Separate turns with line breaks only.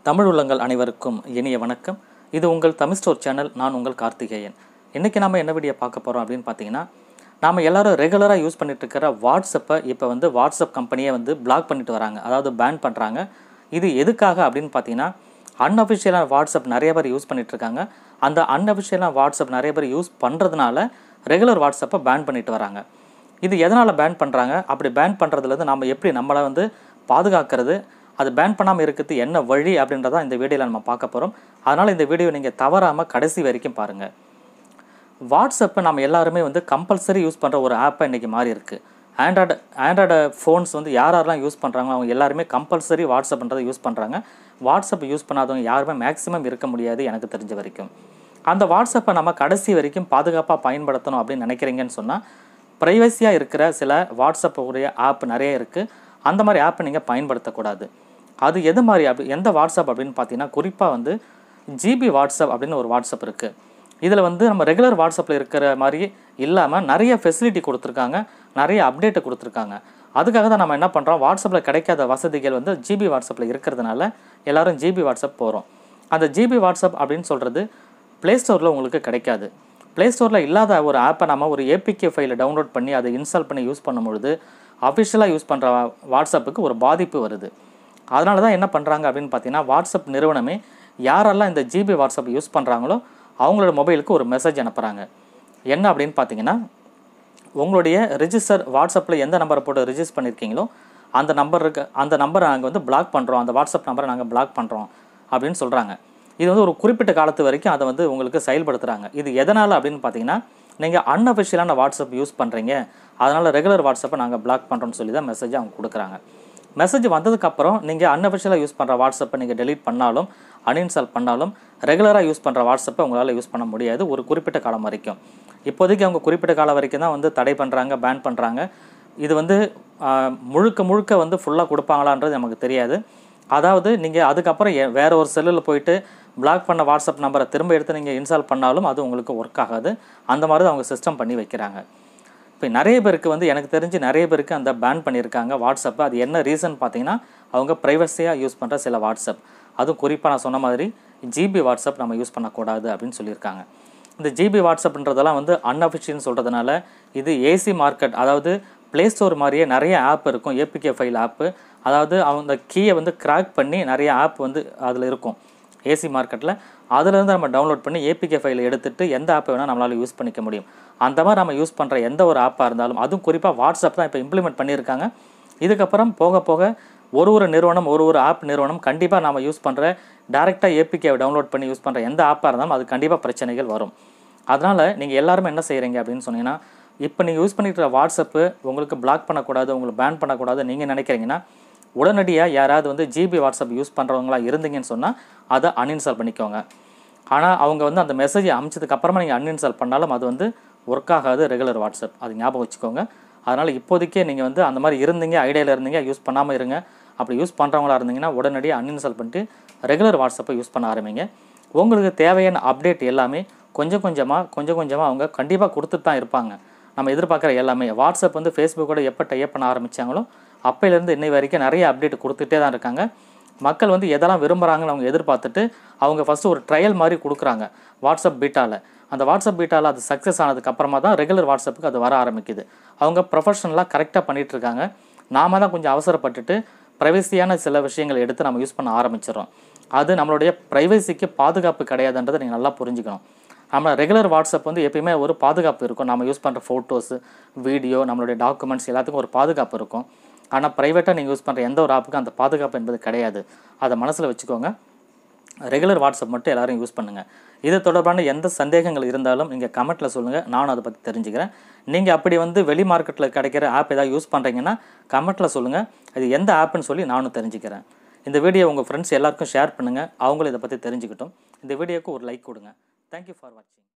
தமிழ் உள்ளங்கள் அனைவருக்கும் இனிய வணக்கம் இது உங்கள் தமிழ் ஸ்டோர் சேனல் நான் உங்கள் கார்த்திகேயன் இன்றைக்கி நாம் என்ன வீடியோ பார்க்க போகிறோம் அப்படின்னு பார்த்தீங்கன்னா நாம் எல்லாரும் ரெகுலராக யூஸ் பண்ணிட்டு இருக்கிற வாட்ஸ்அப்பை இப்போ வந்து வாட்ஸ்அப் கம்பெனியை வந்து பிளாக் பண்ணிட்டு வராங்க அதாவது பேன் பண்ணுறாங்க இது எதுக்காக அப்படின்னு பார்த்தீங்கன்னா அன்அஃபிஷியலான வாட்ஸ்அப் நிறைய பேர் யூஸ் பண்ணிட்டு இருக்காங்க அந்த அன்அஃபிஷியலான வாட்ஸ்அப் நிறைய பேர் யூஸ் பண்ணுறதுனால ரெகுலர் வாட்ஸ்அப்பை பேன் பண்ணிட்டு வராங்க இது எதனால் பேன் பண்ணுறாங்க அப்படி பேன் பண்ணுறதுலேருந்து நம்ம எப்படி நம்மளை வந்து பாதுகாக்கிறது அது பேன் பண்ணாமல் இருக்கிறது என்ன வழி அப்படின்றத இந்த வீடியோவில் நம்ம பார்க்க போகிறோம் அதனால் இந்த வீடியோ நீங்கள் தவறாமல் கடைசி வரைக்கும் பாருங்கள் வாட்ஸ்அப்பை நம்ம எல்லாருமே வந்து கம்பல்சரி யூஸ் பண்ணுற ஒரு ஆப்பை இன்றைக்கி மாறி இருக்குது ஆண்ட்ராய்டு ஆண்ட்ராய்டு ஃபோன்ஸ் வந்து யார் யாரெல்லாம் யூஸ் பண்ணுறாங்களோ அவங்க எல்லாருமே கம்பல்சரி வாட்ஸ்அப்ன்றதை யூஸ் பண்ணுறாங்க வாட்ஸ்அப் யூஸ் பண்ணாதவங்க யாருமே மேக்ஸிமம் இருக்க முடியாது எனக்கு தெரிஞ்ச வரைக்கும் அந்த வாட்ஸ்அப்பை நம்ம கடைசி வரைக்கும் பாதுகாப்பாக பயன்படுத்தணும் அப்படின்னு நினைக்கிறீங்கன்னு சொன்னால் ப்ரைவசியாக இருக்கிற சில வாட்ஸ்அப் உடைய ஆப் நிறைய இருக்குது அந்த மாதிரி ஆப்பை நீங்கள் பயன்படுத்தக்கூடாது அது எது மாதிரி அப்படி எந்த வாட்ஸ்அப் அப்படின்னு பார்த்தீங்கன்னா குறிப்பாக வந்து ஜிபி வாட்ஸ்அப் அப்படின்னு ஒரு வாட்ஸ்அப் இருக்குது இதில் வந்து நம்ம ரெகுலர் வாட்ஸ்அப்பில் இருக்கிற மாதிரி இல்லாமல் நிறைய ஃபெசிலிட்டி கொடுத்துருக்காங்க நிறைய அப்டேட்டை கொடுத்துருக்காங்க அதுக்காக தான் நம்ம என்ன பண்ணுறோம் வாட்ஸ்அப்பில் கிடைக்காத வசதிகள் வந்து ஜிபி வாட்ஸ்அப்பில் இருக்கிறதுனால எல்லாரும் ஜிபி வாட்ஸ்அப் போகிறோம் அந்த ஜிபி வாட்ஸ்அப் அப்படின்னு சொல்கிறது ப்ளே ஸ்டோரில் உங்களுக்கு கிடைக்காது ப்ளே ஸ்டோரில் இல்லாத ஒரு ஆப்பை நம்ம ஒரு ஏபிகே ஃபைலை டவுன்லோட் பண்ணி அதை இன்ஸ்டால் பண்ணி யூஸ் பண்ணும்பொழுது அஃபிஷியலாக யூஸ் பண்ணுற வாட்ஸ்அப்புக்கு ஒரு பாதிப்பு வருது அதனால தான் என்ன பண்ணுறாங்க அப்படின்னு பார்த்தீங்கன்னா வாட்ஸ்அப் நிறுவனமே யாரெல்லாம் இந்த ஜிபி வாட்ஸ்அப் யூஸ் பண்ணுறாங்களோ அவங்களோட மொபைலுக்கு ஒரு மெசேஜ் அனுப்புகிறாங்க என்ன அப்படின்னு பார்த்தீங்கன்னா உங்களுடைய ரிஜிஸ்டர் வாட்ஸ்அப்பில் எந்த நம்பரை போட்டு ரிஜிஸ்டர் பண்ணியிருக்கீங்களோ அந்த நம்பருக்கு அந்த நம்பரை நாங்கள் வந்து பிளாக் பண்ணுறோம் அந்த வாட்ஸ்அப் நம்பரை நாங்கள் பிளாக் பண்ணுறோம் அப்படின்னு சொல்கிறாங்க இது வந்து ஒரு குறிப்பிட்ட காலத்து வரைக்கும் அதை வந்து உங்களுக்கு செயல்படுத்துகிறாங்க இது எதனால் அப்படின்னு பார்த்தீங்கன்னா நீங்கள் அன்அஃபிஷியலான வாட்ஸ்அப் யூஸ் பண்ணுறீங்க அதனால் ரெகுலர் வாட்ஸ்அப்பை நாங்கள் பிளாக் பண்ணுறோம்னு சொல்லி தான் மெசேஜ் அவங்க கொடுக்குறாங்க மெசேஜ் வந்ததுக்கப்புறம் நீங்கள் அன்அஃபிஷியலாக யூஸ் பண்ணுற வாட்ஸ்அப்பை நீங்கள் டெலீட் பண்ணாலும் அன்இன்ஸ்டால் பண்ணாலும் ரெகுலராக யூஸ் பண்ணுற வாட்ஸ்அப்பை உங்களால் யூஸ் பண்ண முடியாது ஒரு குறிப்பிட்ட காலம் வரைக்கும் இப்போதைக்கு அவங்க குறிப்பிட்ட காலம் வரைக்கும் தான் வந்து தடை பண்ணுறாங்க பேன் பண்ணுறாங்க இது வந்து முழுக்க முழுக்க வந்து ஃபுல்லாக கொடுப்பாங்களான்றது நமக்கு தெரியாது அதாவது நீங்கள் அதுக்கப்புறம் எ- வேற ஒரு செல்லில் போயிட்டு பிளாக் பண்ண வாட்ஸ்அப் நம்பரை திரும்ப எடுத்து நீங்கள் இன்ஸ்டால் பண்ணாலும் அது உங்களுக்கு ஒர்க் ஆகாது அந்த மாதிரி தான் அவங்க சிஸ்டம் பண்ணி வைக்கிறாங்க இப்போ நிறைய பேருக்கு வந்து எனக்கு தெரிஞ்சு நிறைய பேருக்கு அந்த பேன் பண்ணியிருக்காங்க வாட்ஸ்அப்பை அது என்ன ரீசன் பார்த்தீங்கன்னா அவங்க ப்ரைவசியாக யூஸ் பண்ணுற சில வாட்ஸ்அப் அதுவும் குறிப்பாக நான் சொன்ன மாதிரி ஜிபி வாட்ஸ்அப் நம்ம யூஸ் பண்ணக்கூடாது அப்படின்னு சொல்லியிருக்காங்க இந்த ஜிபி வாட்ஸ்அப்ன்றதெல்லாம் வந்து அன்அஃபிஷியல்னு சொல்கிறதுனால இது ஏசி மார்க்கெட் அதாவது ப்ளே ஸ்டோர் மாதிரியே நிறைய ஆப் இருக்கும் ஏபிகே ஃபைல் ஆப்பு அதாவது அவங்க கீயை வந்து கிராக் பண்ணி நிறைய ஆப் வந்து அதில் இருக்கும் ஏசி மார்க்கெட்டில் அதுலேருந்து நம்ம டவுன்லோட் பண்ணி ஏபிகே ஃபைலை எடுத்துட்டு எந்த ஆப்பை வேணால் நம்மளால் யூஸ் பண்ணிக்க முடியும் அந்த மாதிரி நம்ம யூஸ் பண்ணுற எந்த ஒரு ஆப்பாக இருந்தாலும் அதுவும் குறிப்பாக வாட்ஸ்அப் தான் இப்போ இம்ப்ளிமெண்ட் பண்ணியிருக்காங்க இதுக்கப்புறம் போக போக ஒரு ஒரு நிறுவனம் ஒரு ஒரு ஆப் நிறுவனம் கண்டிப்பாக நம்ம யூஸ் பண்ணுற டேரெக்டாக ஏபிகேவை டவுன்லோட் பண்ணி யூஸ் பண்ணுற எந்த ஆப்பாக இருந்தாலும் அது கண்டிப்பாக பிரச்சனைகள் வரும் அதனால் நீங்கள் எல்லாருமே என்ன செய்கிறீங்க அப்படின்னு சொன்னீங்கன்னா இப்போ நீங்கள் யூஸ் பண்ணிட்டு இருக்க வாட்ஸ்அப்பு உங்களுக்கு பிளாக் பண்ணக்கூடாது உங்களுக்கு பேன் பண்ணக்கூடாது நீங்கள் நினைக்கிறீங்கன்னா உடனடியாக யாராவது வந்து ஜிபி வாட்ஸ்அப் யூஸ் பண்ணுறவங்களா இருந்தீங்கன்னு சொன்னால் அதை அன்இன்ஸ்டால் பண்ணிக்கோங்க ஆனால் அவங்க வந்து அந்த மெசேஜை அமிச்சதுக்கு அப்புறமா நீங்கள் அன்இன்ஸ்டால் பண்ணாலும் அது வந்து ஒர்க் ஆகாது ரெகுலர் வாட்ஸ்அப் அது ஞாபகம் வச்சுக்கோங்க அதனால் இப்போதைக்கே நீங்கள் வந்து அந்த மாதிரி இருந்தீங்க ஐடியாவில் இருந்தீங்க யூஸ் பண்ணாமல் இருங்க அப்படி யூஸ் பண்ணுறவங்களா இருந்தீங்கன்னா உடனடியாக அன்இன்ஸ்டால் பண்ணிட்டு ரெகுலர் வாட்ஸ்அப்பை யூஸ் பண்ண ஆரம்பிங்க உங்களுக்கு தேவையான அப்டேட் எல்லாமே கொஞ்சம் கொஞ்சமாக கொஞ்சம் கொஞ்சமாக அவங்க கண்டிப்பாக கொடுத்துட்டு தான் இருப்பாங்க நம்ம எதிர்பார்க்குற எல்லாமே வாட்ஸ்அப் வந்து ஃபேஸ்புக்கோட எப்போ டைப் பண்ண ஆரம்பித்தாங்களோ அப்பையிலேருந்து இன்னை வரைக்கும் நிறைய அப்டேட் கொடுத்துட்டே தான் இருக்காங்க மக்கள் வந்து எதெல்லாம் விரும்புகிறாங்கன்னு அவங்க எதிர்பார்த்துட்டு அவங்க ஃபஸ்ட்டு ஒரு ட்ரையல் மாதிரி கொடுக்குறாங்க வாட்ஸ்அப் பீட்டாவில் அந்த வாட்ஸ்அப் பீட்டாவில் அது சக்ஸஸ் ஆனதுக்கு அப்புறமா தான் ரெகுலர் வாட்ஸ்அப்புக்கு அது வர ஆரம்பிக்குது அவங்க ப்ரொஃபஷனலாக கரெக்டாக பண்ணிட்டு இருக்காங்க நாம தான் கொஞ்சம் அவசரப்பட்டுட்டு ப்ரைவசியான சில விஷயங்களை எடுத்து நம்ம யூஸ் பண்ண ஆரம்பிச்சிடறோம் அது நம்மளுடைய ப்ரைவசிக்கு பாதுகாப்பு கிடையாதுன்றதை நீங்கள் நல்லா புரிஞ்சுக்கணும் நம்ம ரெகுலர் வாட்ஸ்அப் வந்து எப்பயுமே ஒரு பாதுகாப்பு இருக்கும் நம்ம யூஸ் பண்ணுற ஃபோட்டோஸு வீடியோ நம்மளுடைய டாக்குமெண்ட்ஸ் எல்லாத்துக்கும் ஒரு பாதுகாப்பு இருக்கும் ஆனால் ப்ரைவேட்டாக நீங்கள் யூஸ் பண்ணுற எந்த ஒரு ஆப்புக்கும் அந்த பாதுகாப்பு என்பது கிடையாது அதை மனசில் வச்சுக்கோங்க ரெகுலர் வாட்ஸ்அப் மட்டும் எல்லாரும் யூஸ் பண்ணுங்கள் இது தொடர்பான எந்த சந்தேகங்கள் இருந்தாலும் நீங்கள் கமெண்ட்டில் சொல்லுங்கள் நானும் அதை பற்றி தெரிஞ்சுக்கிறேன் நீங்கள் அப்படி வந்து வெளி மார்க்கெட்டில் கிடைக்கிற ஆப் ஏதாவது யூஸ் பண்ணுறீங்கன்னா கமெண்ட்டில் சொல்லுங்கள் அது எந்த ஆப்புன்னு சொல்லி நானும் தெரிஞ்சுக்கிறேன் இந்த வீடியோ உங்கள் ஃப்ரெண்ட்ஸ் எல்லாருக்கும் ஷேர் பண்ணுங்கள் அவங்களும் இதை பற்றி தெரிஞ்சுக்கிட்டும் இந்த வீடியோக்கு ஒரு லைக் கொடுங்க தேங்க்யூ ஃபார் வாட்சிங்